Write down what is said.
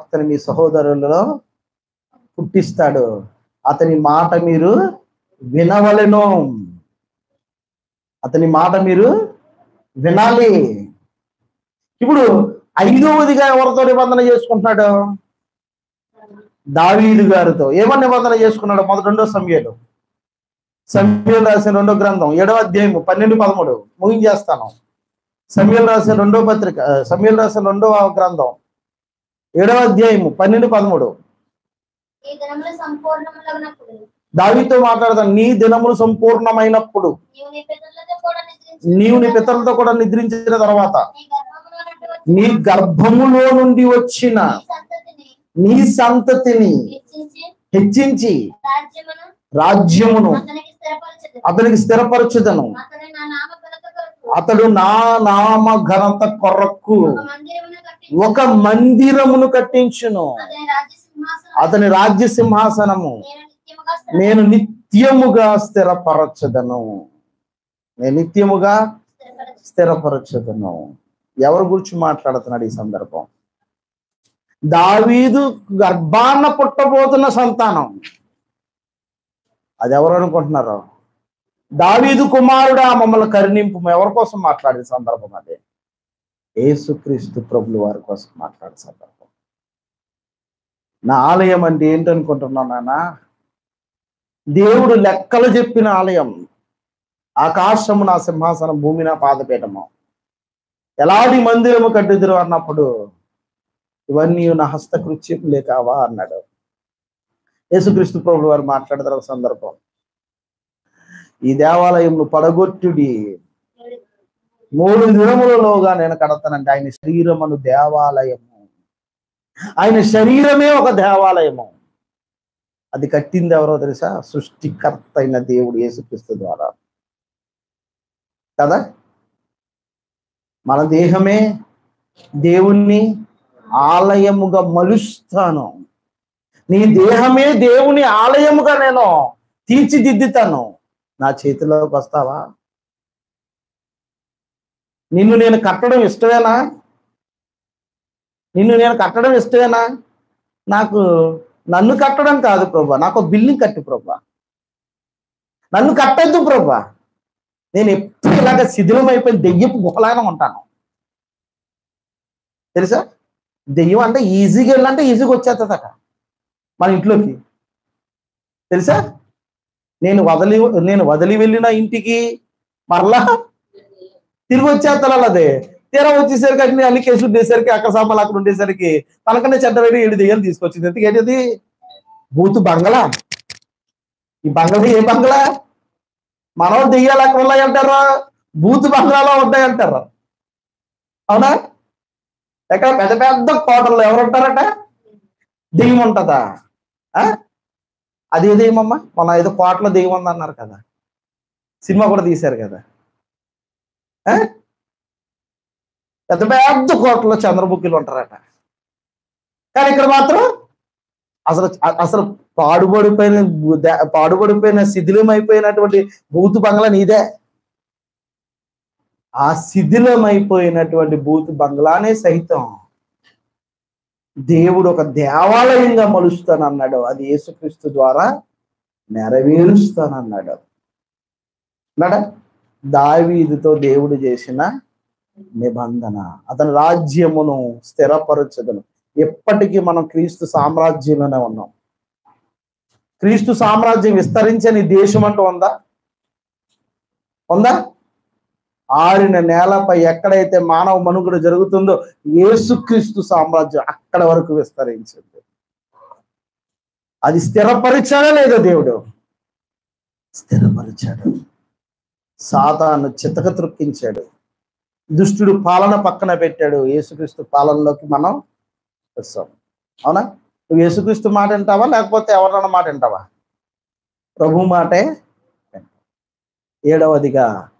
ప్రవక్తని మీ సహోదరులలో పుట్టిస్తాడు అతని మాట మీరు వినవలెను అతని మాట మీరు వినాలి ఇప్పుడు ఐదవదిగా ఎవరితో నిబంధన చేసుకుంటున్నాడు దావీదు గారితో ఏమని నిబంధన చేసుకున్నాడు మొదటి రెండో సమయాలు సమయాలు రాసిన రెండో గ్రంథం ఏడవ అధ్యాయము పన్నెండు పదమూడు ముగించేస్తాను సమయాలు రాసిన రెండో పత్రిక సమయాలు రాసిన రెండవ గ్రంథం ఏడవ అధ్యాయము పన్నెండు పదమూడు ఈ దినములు సంపూర్ణములగునప్పుడు దావీతో మాట్లాడతాను నీ దినములు సంపూర్ణమైనప్పుడు నీవు నీ పితరులతో కూడా నిద్రించి నీవు నీ పితరులతో కూడా నిద్రించిన తర్వాత నీ గర్భములో నుండి నీ గర్భములో నుండి వచ్చి వచ్చిన నీ నీ సంతతిని సంతతిని హెచ్చించి హెచ్చించి రాజ్యమును రాజ్యమును అతనికి స్థిరపరచదు అతనికి స్థిరపరచుదను అతని నా నామ ఘనత కొరకు అతడు నా నామ ఘనత కొరకు ఒక మందిరమును కట్టి ఒక మందిరమును కట్టించును అతని రాజ్య సింహాసనం అతని రాజ్య సింహాసనము నేను నిత్యముగా నేను నిత్యముగా స్థిరపరచు. స్థిరపరచదను నేను నిత్యముగా స్థిరపరచు. స్థిరపరచదను ఎవరి గురించి మాట్లాడుతున్నాడు ఈ సందర్భం దావీదు గర్భాన్న పుట్టబోతున్న సంతానం అది ఎవరు అనుకుంటున్నారు దావీదు కుమారుడా మమ్మల్ని కరుణింపు ఎవరి కోసం మాట్లాడే సందర్భం అదే యేసుక్రీస్తు ప్రభులు వారి కోసం మాట్లాడే సందర్భం నా ఆలయం అంటే ఏంటనుకుంటున్నావు నాన్న దేవుడు లెక్కలు చెప్పిన ఆలయం ఆకాశము నా సింహాసనం భూమి నా పాదపీఠము ఎలాంటి మందిరము కట్టుదురు అన్నప్పుడు ఇవన్నీ నా హస్తకృత్యములే కావా అన్నాడు యేసుక్రీస్తు ప్రభులు వారు మాట్లాడతారు ఒక సందర్భం ఈ దేవాలయంను పడగొట్టుడి మూడు దినములలోగా నేను కడతానంటే ఆయన శరీరమును దేవాలయము ఆయన శరీరమే ఒక దేవాలయము అది కట్టింది ఎవరో తెలుసా సృష్టికర్త అయిన దేవుడు యేసుక్రీస్తు ద్వారా కదా మన దేహమే దేవుణ్ణి ఆలయముగా మలుస్తాను నీ దేహమే దేవుని ఆలయముగా నేను తీర్చిదిద్దుతాను నా చేతిలోకి వస్తావా నిన్ను నేను కట్టడం ఇష్టమేనా నిన్ను నేను కట్టడం ఇష్టమేనా నాకు నన్ను కట్టడం కాదు ప్రభా నాకు ఒక బిల్డింగ్ కట్టు ప్రభా నన్ను కట్టద్దు ప్రభా నేను ఎప్పుడు ఇలాగ శిథిలం అయిపోయి దెయ్యపు గుహలాగా ఉంటాను తెలుసా దెయ్యం అంటే ఈజీగా వెళ్ళాలంటే ఈజీగా వచ్చేస్తుందట మన ఇంట్లోకి తెలుసా నేను వదిలి నేను వదిలి వెళ్ళిన ఇంటికి మరలా తిరిగి వచ్చేస్తాను అదే తీరా వచ్చేసరికి అన్ని అన్ని కేసులు ఉండేసరికి అక్కడ సామాన్లు అక్కడ ఉండేసరికి తనకన్నా చెడ్డ వేడి ఏడు దెయ్యాలు తీసుకొచ్చింది ఎందుకు ఏంటిది బూతు బంగళా ఈ బంగళా ఏ బంగళా మనం దెయ్యాలు అక్కడ ఉన్నాయి అంటారా బూతు బంగ్లాలో ఉంటాయి అంటారా అవునా ఎక్కడ పెద్ద పెద్ద కోటల్లో ఎవరు ఉంటారట దెయ్యం ఉంటుందా ఆ? అదే దెయ్యమమ్మా మన ఏదో కోటలో దెయ్యం ఉంది అన్నారు కదా సినిమా కూడా తీశారు కదా ఆ? పెద్ద పెద్ద కోటలో చంద్రముఖిలు ఉంటారట కానీ ఇక్కడ మాత్రం అసలు అసలు పాడుబడిపోయిన ద- పాడుబడిపోయిన శిథిలమైపోయినటువంటి బూతు బంగ్లా నీదే ఆ శిథిలమైపోయినటువంటి బూతు బంగ్లానే సైతం దేవుడు ఒక దేవాలయంగా మలుస్తానన్నాడు అది యేసుక్రీస్తు ద్వారా నెరవేరుస్తానన్నాడు అన్నాడా దావీదుతో దేవుడు చేసిన నిబంధన అతని రాజ్యమును స్థిరపరచదను ఎప్పటికీ మనం క్రీస్తు సామ్రాజ్యంలోనే ఉన్నాం క్రీస్తు సామ్రాజ్యం విస్తరించని దేశం అంటూ ఉందా ఉందా ఆరిన నేలపై ఎక్కడైతే మానవ మనుగడ జరుగుతుందో యేసుక్రీస్తు సామ్రాజ్యం అక్కడ వరకు విస్తరించింది అది స్థిరపరిచాడా లేదో దేవుడు స్థిరపరిచాడు సాతాను చితక త్రొక్కించాడు దుష్టుడు పాలన పక్కన పెట్టాడు యేసుక్రీస్తు పాలనలోకి మనం వస్తాం అవునా నువ్వు యేసుక్రీస్తు మాట వింటావా లేకపోతే ఎవరన్నా మాట వింటావా ప్రభు మాటే వింటావు. ఏడవదిగా